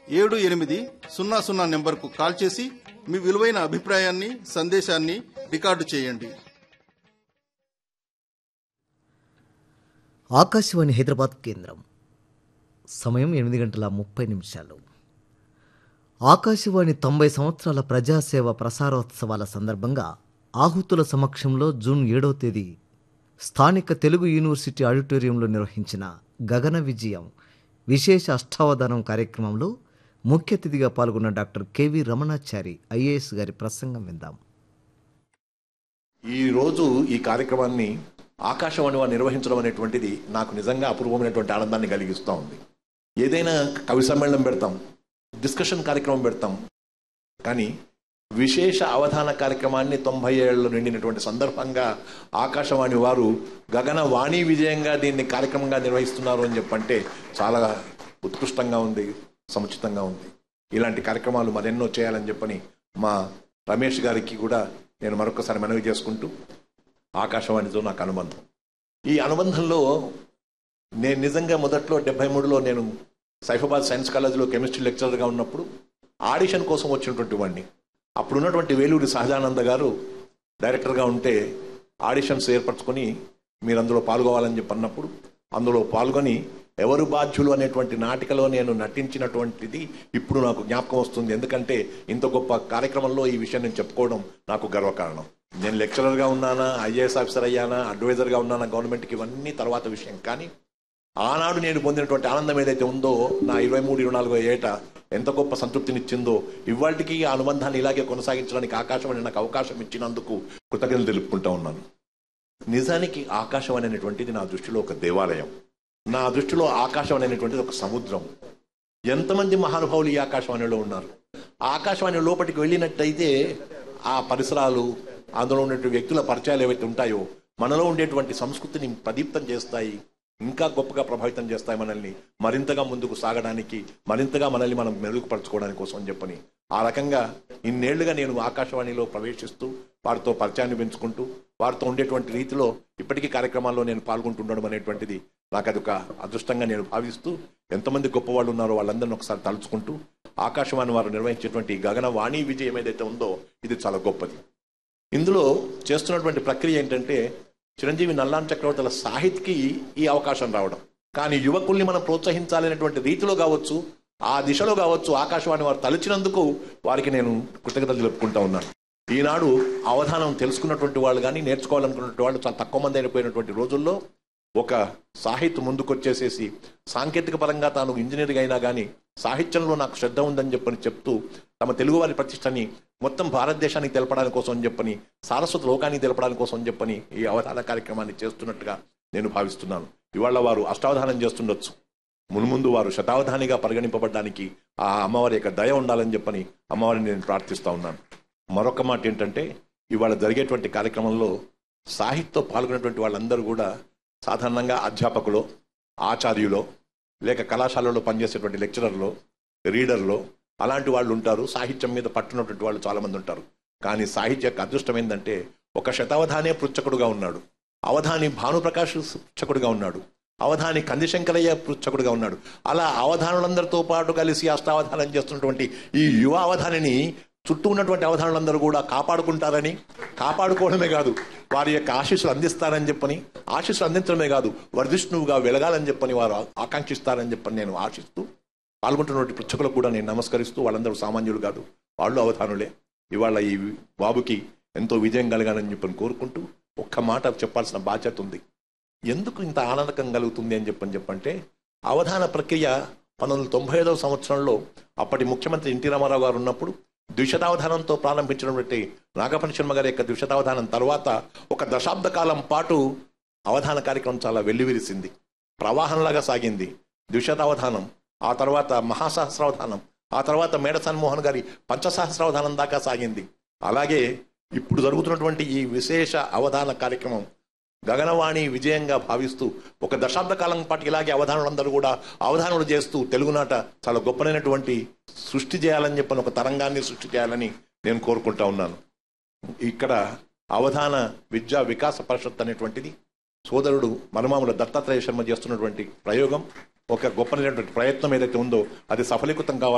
ఏడు ఎనిమిది సున్నా సున్నా నెంబర్కు కాల్ చేసి మీ విలువైన అభిప్రాయాన్ని సందేశాన్ని రికార్డు చేయండి ఆకాశవాణి హైదరాబాద్ కేంద్రం సమయం ఎనిమిది గంటల ముప్పై నిమిషాలు ఆకాశవాణి తొంభై సంవత్సరాల ప్రజాసేవ ప్రసారోత్సవాల సందర్భంగా ఆహుతుల సమక్షంలో జూన్ ఏడవ తేదీ స్థానిక తెలుగు యూనివర్సిటీ ఆడిటోరియంలో నిర్వహించిన గగన విజయం విశేష అష్టావధానం కార్యక్రమంలో ముఖ్య అతిథిగా పాల్గొన్న డాక్టర్ కెవి రమణాచారి ఐఏఎస్ గారి ప్రసంగం విందాం ఈ రోజు ఈ కార్యక్రమాన్ని ఆకాశవాణి వారు నిర్వహించడం అనేటువంటిది నాకు నిజంగా అపూర్వమైనటువంటి ఆనందాన్ని కలిగిస్తూ ఉంది ఏదైనా కవి సమ్మేళనం పెడతాం డిస్కషన్ కార్యక్రమం పెడతాం కానీ విశేష అవధాన కార్యక్రమాన్ని తొంభై ఏళ్ళు నిండినటువంటి సందర్భంగా ఆకాశవాణి వారు గగన వాణి విజయంగా దీన్ని కార్యక్రమంగా నిర్వహిస్తున్నారు అని చెప్పంటే చాలా ఉత్కృష్టంగా ఉంది సముచితంగా ఉంది ఇలాంటి కార్యక్రమాలు మరెన్నో చేయాలని చెప్పని మా రమేష్ గారికి కూడా నేను మరొకసారి మనవి చేసుకుంటూ ఆకాశవాణితో నాకు అనుబంధం ఈ అనుబంధంలో నేను నిజంగా మొదట్లో డెబ్బై మూడులో నేను సైఫాబాద్ సైన్స్ కాలేజీలో కెమిస్ట్రీ లెక్చరర్గా ఉన్నప్పుడు ఆడిషన్ కోసం వచ్చినటువంటి వాడిని అప్పుడున్నటువంటి వేలూరి సహజానంద గారు డైరెక్టర్గా ఉంటే ఆడిషన్స్ ఏర్పరచుకొని మీరు అందులో పాల్గొవాలని చెప్పి అన్నప్పుడు అందులో పాల్గొని ఎవరు బాధ్యులు అనేటువంటి నాటికలో నేను నటించినటువంటిది ఇప్పుడు నాకు జ్ఞాపకం వస్తుంది ఎందుకంటే ఇంత గొప్ప కార్యక్రమంలో ఈ విషయం నేను చెప్పుకోవడం నాకు గర్వకారణం నేను లెక్చరర్గా ఉన్నానా ఐఏఎస్ ఆఫీసర్ అయ్యానా అడ్వైజర్గా ఉన్నానా గవర్నమెంట్కి ఇవన్నీ తర్వాత విషయం కానీ ఆనాడు నేను పొందినటువంటి ఆనందం ఏదైతే ఉందో నా ఇరవై మూడు ఇరవై నాలుగో ఏట ఎంత గొప్ప సంతృప్తినిచ్చిందో ఇవాళకి ఆ అనుబంధాన్ని ఇలాగే కొనసాగించడానికి ఆకాశవాణి నాకు అవకాశం ఇచ్చినందుకు కృతజ్ఞతలు తెలుపుకుంటా ఉన్నాను నిజానికి ఆకాశవాణి అనేటువంటిది నా దృష్టిలో ఒక దేవాలయం నా దృష్టిలో ఆకాశవాణి అనేటువంటిది ఒక సముద్రం ఎంతమంది మహానుభావులు ఈ ఆకాశవాణిలో ఉన్నారు ఆకాశవాణి లోపలికి వెళ్ళినట్టయితే ఆ పరిసరాలు అందులో ఉన్నటువంటి వ్యక్తుల పరిచయాలు ఏవైతే ఉంటాయో మనలో ఉండేటువంటి సంస్కృతిని ప్రదీప్తం చేస్తాయి ఇంకా గొప్పగా ప్రభావితం చేస్తాయి మనల్ని మరింతగా ముందుకు సాగడానికి మరింతగా మనల్ని మనం మెరుగుపరచుకోవడానికి కోసం అని చెప్పని ఆ రకంగా ఇన్నేళ్లుగా నేను ఆకాశవాణిలో ప్రవేశిస్తూ వారితో పరిచయాన్ని పెంచుకుంటూ వారితో ఉండేటువంటి రీతిలో ఇప్పటికీ కార్యక్రమాల్లో నేను పాల్గొంటుండడం అనేటువంటిది నాకు అదొక అదృష్టంగా నేను భావిస్తూ ఎంతమంది గొప్ప వాళ్ళు ఉన్నారో వాళ్ళందరినీ ఒకసారి తలుచుకుంటూ ఆకాశవాణి వారు నిర్వహించేటువంటి ఈ గగన వాణి విజయం ఏదైతే ఉందో ఇది చాలా గొప్పది ఇందులో చేస్తున్నటువంటి ప్రక్రియ ఏంటంటే చిరంజీవి నల్లాన్ చక్రవర్తుల సాహిత్కి ఈ అవకాశం రావడం కానీ యువకుల్ని మనం ప్రోత్సహించాలనేటువంటి రీతిలో కావచ్చు ఆ దిశలో కావచ్చు ఆకాశవాణి వారు తలచినందుకు వారికి నేను కృతజ్ఞతలు తెలుపుకుంటా ఉన్నాను ఈనాడు అవధానం తెలుసుకున్నటువంటి వాళ్ళు కానీ నేర్చుకోవాలనుకున్నటువంటి వాళ్ళు చాలా తక్కువ మంది అయిపోయినటువంటి రోజుల్లో ఒక సాహిత్యం ముందుకొచ్చేసేసి సాంకేతిక పరంగా తాను ఇంజనీరింగ్ అయినా కానీ సాహిత్యంలో నాకు శ్రద్ధ ఉందని చెప్పని చెప్తూ తమ తెలుగువారి ప్రతిష్టని మొత్తం భారతదేశానికి తెలపడానికి కోసం అని చెప్పని సారస్వత లోకానికి తెలపడానికి కోసం అని చెప్పని ఈ అవధాన కార్యక్రమాన్ని చేస్తున్నట్టుగా నేను భావిస్తున్నాను ఇవాళ వారు అష్టావధానం చేస్తుండొచ్చు మున్ముందు వారు శతావధానిగా పరిగణింపబడడానికి ఆ అమ్మవారి యొక్క దయ ఉండాలని చెప్పని అమ్మవారిని నేను ప్రార్థిస్తా ఉన్నాను మరొక మాట ఏంటంటే ఇవాళ జరిగేటువంటి కార్యక్రమంలో సాహిత్యంతో పాల్గొనేటువంటి వాళ్ళందరూ కూడా సాధారణంగా అధ్యాపకులు ఆచార్యులో లేక కళాశాలలో పనిచేసేటువంటి లెక్చరర్లో రీడర్లో అలాంటి వాళ్ళు ఉంటారు సాహిత్యం మీద పట్టున్నటువంటి వాళ్ళు చాలా మంది ఉంటారు కానీ సాహిత్య యొక్క అదృష్టం ఏంటంటే ఒక శతావధానే పృచ్చకుడుగా ఉన్నాడు అవధాని భానుప్రకాష్ పృచ్చకుడుగా ఉన్నాడు అవధాని కందిశంకరయ్య పృచ్చకుడుగా ఉన్నాడు అలా అవధానులందరితో పాటు కలిసి అష్టావధానం చేస్తున్నటువంటి ఈ యువ అవధానిని చుట్టూ ఉన్నటువంటి అవధానులందరూ కూడా కాపాడుకుంటారని కాపాడుకోవడమే కాదు వారి యొక్క ఆశీస్సులు అందిస్తారని చెప్పని ఆశీస్సులు అందించడమే కాదు వర్ధిష్ణువుగా వెలగాలని చెప్పని వారు ఆకాంక్షిస్తారని చెప్పని నేను ఆశిస్తూ పాల్గొంటున్నటువంటి పృచ్ఛకులకు కూడా నేను నమస్కరిస్తూ వాళ్ళందరూ సామాన్యులు కాదు వాళ్ళు అవధానులే ఇవాళ ఈ బాబుకి ఎంతో విజయం కలగాలని చెప్పని కోరుకుంటూ ఒక్క మాట చెప్పాల్సిన బాధ్యత ఉంది ఎందుకు ఇంత ఆనందకం కలుగుతుంది అని చెప్పని చెప్పంటే అవధాన ప్రక్రియ పంతొమ్మిది వందల తొంభై ఐదవ సంవత్సరంలో అప్పటి ముఖ్యమంత్రి ఎన్టీ రామారావు గారు ఉన్నప్పుడు ద్విశతావధానంతో ప్రారంభించినటువంటి నాగపని శర్మ గారి యొక్క ద్విశతావధానం తర్వాత ఒక దశాబ్ద కాలం పాటు అవధాన కార్యక్రమం చాలా వెల్లివిరిసింది ప్రవాహంలాగా సాగింది ద్విశతావధానం ఆ తర్వాత మహాసహస్రావధానం ఆ తర్వాత మేడ సన్మోహన్ గారి పంచసహస్రావధానం దాకా సాగింది అలాగే ఇప్పుడు జరుగుతున్నటువంటి ఈ విశేష అవధాన కార్యక్రమం గగనవాణి విజయంగా భావిస్తూ ఒక దశాబ్ద కాలం పాటు ఇలాగే అవధానులందరూ కూడా అవధానులు చేస్తూ తెలుగునాట చాలా గొప్పనైనటువంటి సృష్టి చేయాలని చెప్పని ఒక తరంగాన్ని సృష్టి చేయాలని నేను కోరుకుంటా ఉన్నాను ఇక్కడ అవధాన విద్యా వికాస పరిషత్ అనేటువంటిది సోదరుడు మనుమాముల దత్తాత్రేయ శర్మ చేస్తున్నటువంటి ప్రయోగం ఒక గొప్పనైనటువంటి ప్రయత్నం ఏదైతే ఉందో అది సఫలీకృతం కావాలి